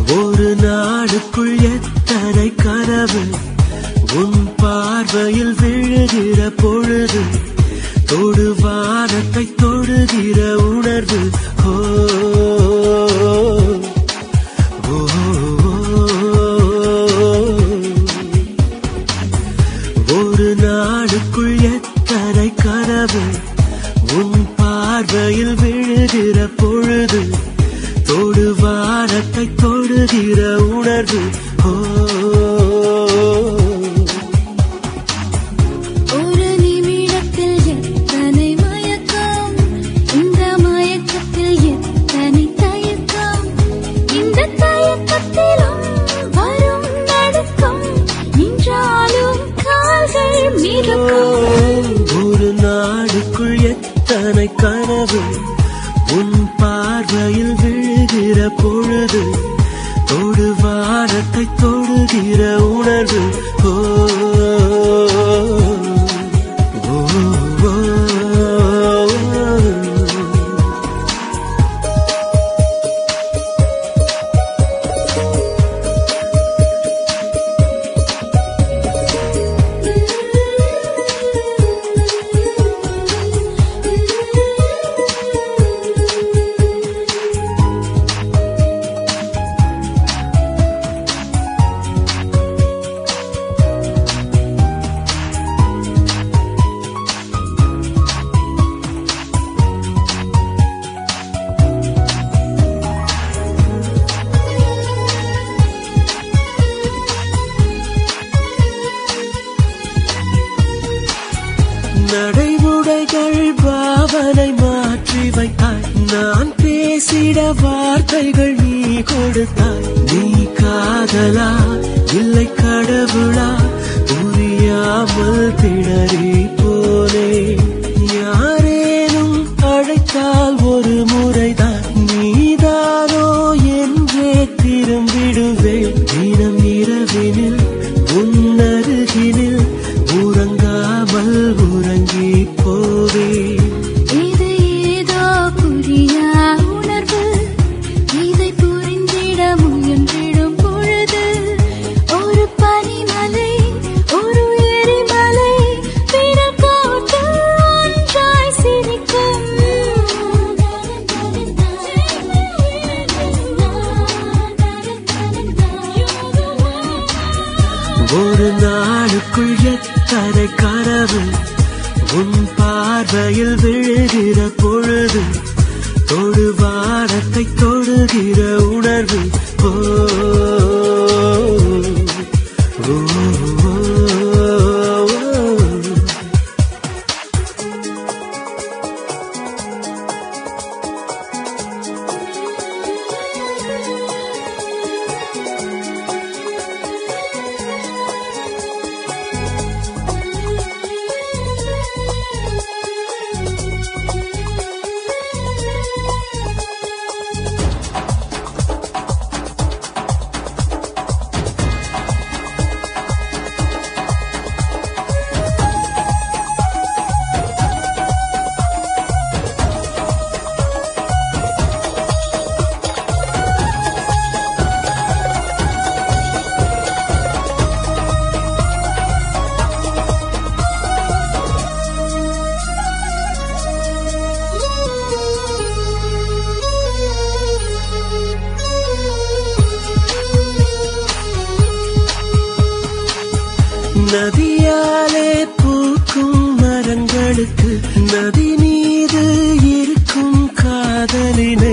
ஒரு நாடுக்குள் எத்தனை கனவு உன் பார்வையில் விழுகிற பொழுது தொடு வானத்தை தொடுகிற உணர்வு ஓ ஓ, ஒரு நாடுக்குள் எத்தனை கனவு உன் பார்வையில் விழுகிற பொழுது தொடு வானத்தை தொடுகிற உணர்வு ஓ ஒரு நிமிடத்தில் எத்தனை மயக்கம் இந்த மயக்கத்தில் எத்தனை தயக்கம் இந்த தயக்கத்திலும் வரும் நடுக்கம் நின்றாலும் கால்கள் மிதக்கும் ஒரு நாடுக்குள் எத்தனை கனவு உன் பார்வையில் விழுகிற பொழுது தொடு வானத்தை தொடுகிற உணர்வு ஓ ஓ, ஓ, ஓ. நடைமுறைகள் பாவனை மாற்றி வைத்தாய் நான் பேசிட வார்த்தைகள் நீ கொடுத்தாய் நீ காதலா இல்லை கடவுளா புரியாமல் திணறி போனே யாரேனும் அழைத்தால் ஒரு முறைதான் நீதானோ என்றே திரும்பிடுவேன் தினம் இரவினில் உன்னருகினில் உறங்காமல் உறங்கி போவேன் இது ஏதோ புரியா உணர்வு இதை புரிந்திட முயன்றிடும் பொழுது ஒரு பனிமலை ஒரு எரிமலை பிற கோட்டு ஒன்றாய் சிரிக்கும் ஒரு நாளுக்குள் எத்தனை கனவு உன் பார்வையில் விழுகிற பொழுது தொடு வானத்தை தொடுகிற உணர்வு ஓ ஓ, ஓ, ஓ. நதியாலே பூக்கும் மரங்களுக்கு நதி மீது இருக்கும் காதலினை